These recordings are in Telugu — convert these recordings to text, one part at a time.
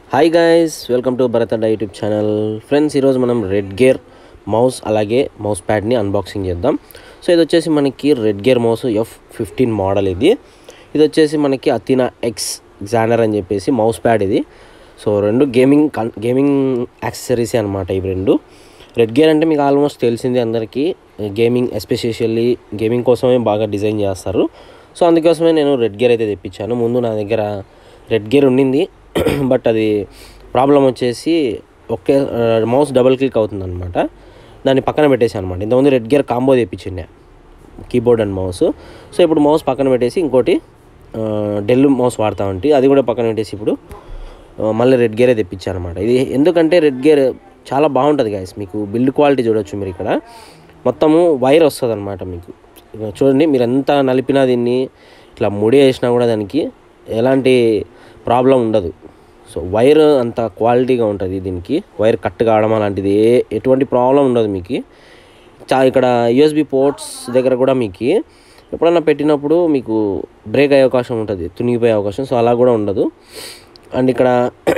hi guys welcome to Bharat Adda YouTube channel friends ఈరోజు మనం రెడ్ గేర్ మౌస్ అలాగే మౌస్ ప్యాడ్ని అన్బాక్సింగ్ చేద్దాం సో ఇది వచ్చేసి మనకి Redgear mouse F fifteen model ఇది ఇది వచ్చేసి మనకి అతినా ఎక్స్ ఎగ్జాండర్ అని చెప్పేసి మౌస్ ప్యాడ్ ఇది సో రెండు గేమింగ్ కన్ గేమింగ్ యాక్సెసరీసే అనమాట ఇవి రెండు రెడ్ గేర్ అంటే మీకు ఆల్మోస్ట్ తెలిసింది అందరికీ గేమింగ్ ఎస్పెషల్లీ గేమింగ్ కోసమే బాగా డిజైన్ చేస్తారు సో అందుకోసమే నేను రెడ్ గేర్ అయితే తెప్పించాను ముందు నా దగ్గర రెడ్ గేర్ ఉండింది బట్ అది ప్రాబ్లం వచ్చేసి ఒకే మౌస్ డబుల్ క్లిక్ అవుతుంది అనమాట దాన్ని పక్కన పెట్టేసి అనమాట ఇంతకుముందు రెడ్ గేర్ కాంబో తెప్పించిండే కీబోర్డ్ అండ్ మౌస్ సో ఇప్పుడు మౌస్ పక్కన పెట్టేసి ఇంకోటి డెల్ మౌస్ వాడుతూ ఉంటే అది కూడా పక్కన పెట్టేసి ఇప్పుడు ఆ, మళ్ళీ రెడ్ గేరే తెప్పించాను అనమాట ఇది ఎందుకంటే రెడ్ గేర్ చాలా బాగుంటుంది గాయస్ మీకు బిల్డ్ క్వాలిటీ చూడొచ్చు మీరు ఇక్కడ మొత్తము వైర్ వస్తుంది అనమాట మీకు ఇక చూడండి మీరు ఎంత నలిపినా దీన్ని ఇట్లా ముడి వేసినా కూడా దానికి ఎలాంటి ప్రాబ్లం ఉండదు సో వైర్ అంత క్వాలిటీగా ఉంటుంది దీనికి వైర్ కట్ కావడం అలాంటిది ఏ ఎటువంటి ప్రాబ్లం ఉండదు మీకు చా ఇక్కడ యూఎస్బి పోర్ట్స్ దగ్గర కూడా మీకు ఎప్పుడన్నా పెట్టినప్పుడు మీకు బ్రేక్ అయ్యే అవకాశం ఉంటుంది తునిగిపోయే అవకాశం సో అలా కూడా ఉండదు అండ్ ఇక్కడ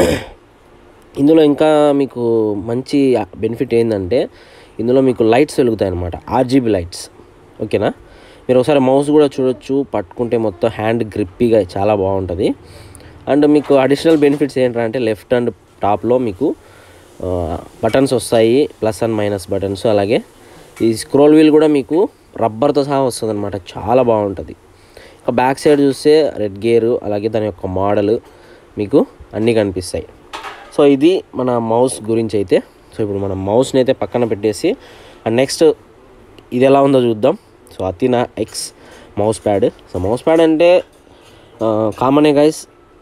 ఇందులో ఇంకా మీకు మంచి బెనిఫిట్ ఏంటంటే ఇందులో మీకు లైట్స్ వెలుగుతాయి అనమాట ఆర్జీబీ లైట్స్ ఓకేనా మీరు ఒకసారి మౌస్ కూడా చూడొచ్చు పట్టుకుంటే మొత్తం హ్యాండ్ గ్రిప్పీగా చాలా బాగుంటుంది అండ్ మీకు అడిషనల్ బెనిఫిట్స్ ఏంటంటే లెఫ్ట్ అండ్ టాప్లో మీకు బటన్స్ వస్తాయి ప్లస్ అండ్ మైనస్ బటన్స్ అలాగే ఈ స్క్రోల్ వీల్ కూడా మీకు రబ్బర్తో సహా వస్తుంది అనమాట చాలా బాగుంటుంది ఇక బ్యాక్ సైడ్ చూస్తే రెడ్ గేర్ అలాగే దాని యొక్క మోడల్ మీకు అన్నీ కనిపిస్తాయి సో ఇది మన మౌస్ గురించి అయితే సో ఇప్పుడు మనం మౌస్ని అయితే పక్కన పెట్టేసి అండ్ నెక్స్ట్ ఇది ఎలా ఉందో చూద్దాం so Athena X mouse pad so mouse pad అంటే కామనే గైస్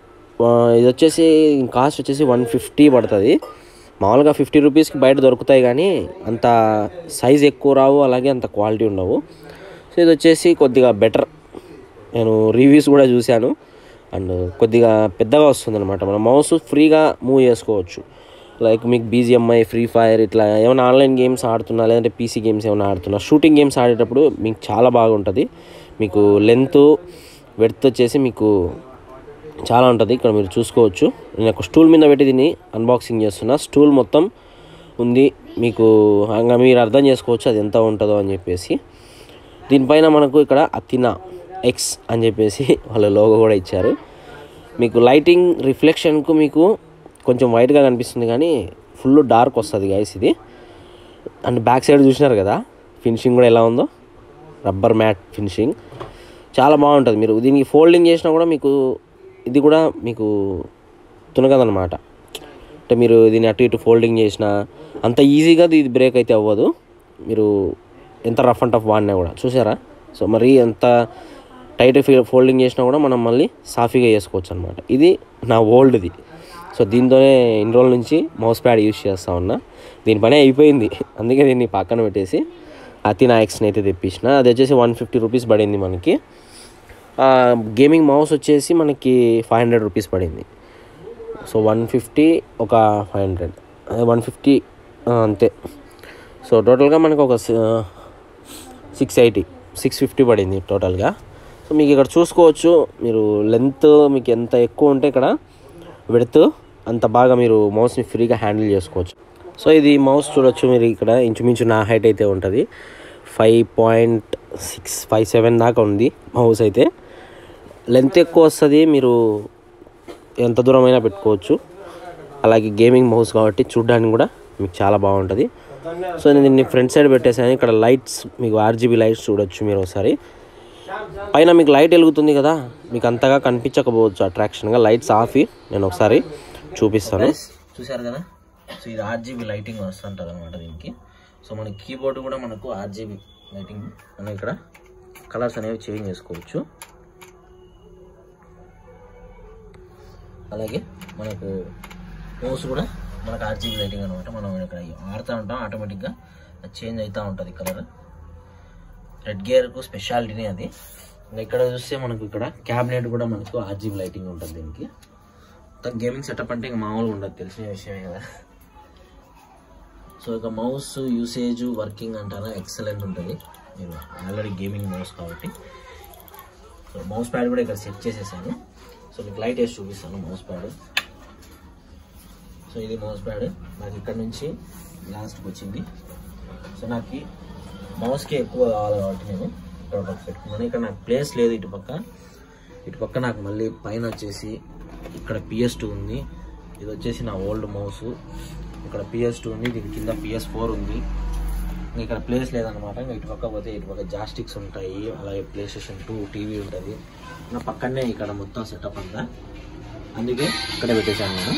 ఇది వచ్చేసి కాస్ట్ వచ్చేసి వన్ ఫిఫ్టీ పడుతుంది మామూలుగా ఫిఫ్టీ రూపీస్కి బయట దొరుకుతాయి కానీ అంత సైజ్ ఎక్కువ రావు అలాగే అంత క్వాలిటీ ఉండవు సో ఇది వచ్చేసి కొద్దిగా బెటర్ నేను రివ్యూస్ కూడా చూశాను అండ్ కొద్దిగా పెద్దగా వస్తుంది అనమాట మన మౌస్ ఫ్రీగా మూవ్ చేసుకోవచ్చు లైక్ మీకు బీజిఎంఐ ఫ్రీ ఫైర్ ఇట్లా ఏమైనా ఆన్లైన్ గేమ్స్ ఆడుతున్నా లేదంటే పీసీ గేమ్స్ ఏమైనా ఆడుతున్నా షూటింగ్ గేమ్స్ ఆడేటప్పుడు మీకు చాలా బాగుంటుంది మీకు లెంత్ వెడ్త్ వచ్చేసి మీకు చాలా ఉంటుంది ఇక్కడ మీరు చూసుకోవచ్చు నేను ఒక స్టూల్ మీద పెట్టి దీన్ని అన్బాక్సింగ్ చేస్తున్నా స్టూల్ మొత్తం ఉంది మీకు ఇంకా మీరు అర్థం చేసుకోవచ్చు అది ఎంత ఉంటుందో అని చెప్పేసి దీనిపైన మనకు ఇక్కడ అతినా ఎక్స్ అని చెప్పేసి వాళ్ళ లోగో కూడా ఇచ్చారు మీకు లైటింగ్ రిఫ్లెక్షన్కు మీకు కొంచెం వైట్గా కనిపిస్తుంది కానీ ఫుల్ డార్క్ వస్తుంది గైస్ ఇది అండ్ బ్యాక్ సైడ్ చూసినారు కదా ఫినిషింగ్ కూడా ఎలా ఉందో రబ్బర్ మ్యాట్ ఫినిషింగ్ చాలా బాగుంటుంది మీరు దీనికి ఫోల్డింగ్ చేసినా కూడా మీకు ఇది కూడా మీకు తునగదనమాట అంటే మీరు దీన్ని అటు ఇటు ఫోల్డింగ్ చేసినా అంత ఈజీగా ఇది బ్రేక్ అయితే అవ్వదు మీరు ఎంత రఫ్ అండ్ టఫ్ వాడినా కూడా చూసారా సో మరి ఎంత టైట్ ఫోల్డింగ్ చేసినా కూడా మనం మళ్ళీ సాఫీగా చేసుకోవచ్చు అనమాట ఇది నా ఓల్డ్ది సో దీంతోనే ఇన్ని రోజుల నుంచి మౌస్ ప్యాడ్ యూస్ చేస్తూ ఉన్నా దీని పని అయిపోయింది అందుకే దీన్ని పక్కన పెట్టేసి అతినా ఎక్స్ని అయితే తెప్పించిన అది వచ్చేసి వన్ ఫిఫ్టీ రూపీస్ పడింది మనకి గేమింగ్ మౌస్ వచ్చేసి మనకి ఫైవ్ హండ్రెడ్ రూపీస్ పడింది సో వన్ ఫిఫ్టీ ఒక ఫైవ్ హండ్రెడ్ అదే వన్ ఫిఫ్టీ అంతే సో టోటల్గా మనకు ఒక సిక్స్ ఎయిటీ సిక్స్ ఫిఫ్టీ పడింది టోటల్గా సో మీకు ఇక్కడ చూసుకోవచ్చు మీరు లెంత్ మీకు ఎంత ఎక్కువ ఉంటే ఇక్కడ విడత్ అంత బాగా మీరు మౌస్ని ఫ్రీగా హ్యాండిల్ చేసుకోవచ్చు సో ఇది మౌస్ చూడొచ్చు మీరు ఇక్కడ ఇంచుమించు నా హైట్ అయితే ఉంటుంది five point six five seven దాకా ఉంది మౌస్ అయితే లెంత్ ఎక్కువ వస్తుంది మీరు ఎంత దూరమైనా పెట్టుకోవచ్చు అలాగే గేమింగ్ మౌస్ కాబట్టి చూడడానికి కూడా మీకు చాలా బాగుంటుంది సో నేను దీన్ని ఫ్రంట్ సైడ్ పెట్టేసాను ఇక్కడ లైట్స్ మీకు ఆర్జీబీ లైట్స్ చూడొచ్చు మీరు ఒకసారి పైన మీకు లైట్ వెలుగుతుంది కదా మీకు అంతగా కనిపించకపోవచ్చు అట్రాక్షన్గా లైట్స్ ఆఫ్ నేను ఒకసారి చూపిస్తాను చూసారు కదా సో ఇది ఆర్జీబీ లైటింగ్ వస్తుంటుంది అనమాట దీనికి సో మన కీబోర్డ్ కూడా మనకు ఆర్జీబీ లైటింగ్ మనం ఇక్కడ కలర్స్ అనేవి చేంజ్ చేసుకోవచ్చు అలాగే మనకు మౌస్ కూడా మనకు ఆర్జీబీ లైటింగ్ అనమాట మనం ఇక్కడ ఆడుతూ ఉంటాం ఆటోమేటిక్గా అది చేంజ్ అవుతూ ఉంటుంది కలర్ రెడ్ గేర్కు స్పెషాలిటీనే అది ఇంకా ఇక్కడ చూస్తే మనకు ఇక్కడ క్యాబినెట్ కూడా మనకు ఆర్జీబీ లైటింగ్ ఉంటుంది దీనికి మొత్తం గేమింగ్ సెటప్ అంటే ఇంకా మామూలుగా ఉండదు తెలిసిన విషయమే కదా సో ఇక మౌస్ యూసేజ్ వర్కింగ్ అంటారా ఎక్సలెంట్ ఉంటుంది మీరు ఆల్రెడీ గేమింగ్ మౌస్ కాబట్టి సో మౌస్ ప్యాడ్ కూడా ఇక్కడ సెట్ చేసేసాను సో మీకు లైట్ వేసి చూపిస్తాను మౌస్ ప్యాడ్ సో ఇది మౌస్ ప్యాడ్ నాకు ఇక్కడ నుంచి లాస్ట్కి వచ్చింది సో నాకు మౌస్కి ఎక్కువ కావాలి కాబట్టి నేను ఇక్కడ ఒకటి పెట్టుకున్నాను ఇక్కడ నాకు ప్లేస్ లేదు ఇటు పక్క ఇటు పక్క నాకు మళ్ళీ పైన వచ్చేసి ఇక్కడ పిఎస్ టూ ఉంది ఇది వచ్చేసి నా ఓల్డ్ మౌస్ ఇక్కడ పిఎస్ టూ ఉంది దీని కింద పిఎస్ ఫోర్ ఉంది ఇంకా ఇక్కడ ప్లేస్ లేదనమాట ఇంకా ఇటు పక్క పోతే ఇటు పక్క జాస్టిక్స్ ఉంటాయి అలాగే ప్లే స్టేషన్ టూ టీవీ ఉంటుంది ఇంకా పక్కనే ఇక్కడ మొత్తం సెటప్ అంతా అందుకే ఇక్కడ పెట్టేశాను నేను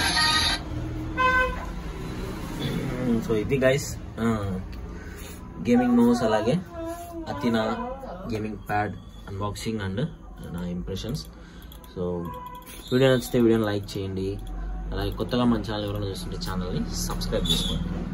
సో ఇది గైస్ గేమింగ్ మౌస్ అలాగే Athena gaming pad unboxing and నా ఇంప్రెషన్స్ సో వీడియో నచ్చితే వీడియోని లైక్ చేయండి అలాగే కొత్తగా మన ఛానల్ ఎవరైనా చూస్తుంటే ఛానల్ని సబ్స్క్రైబ్ చేసుకోండి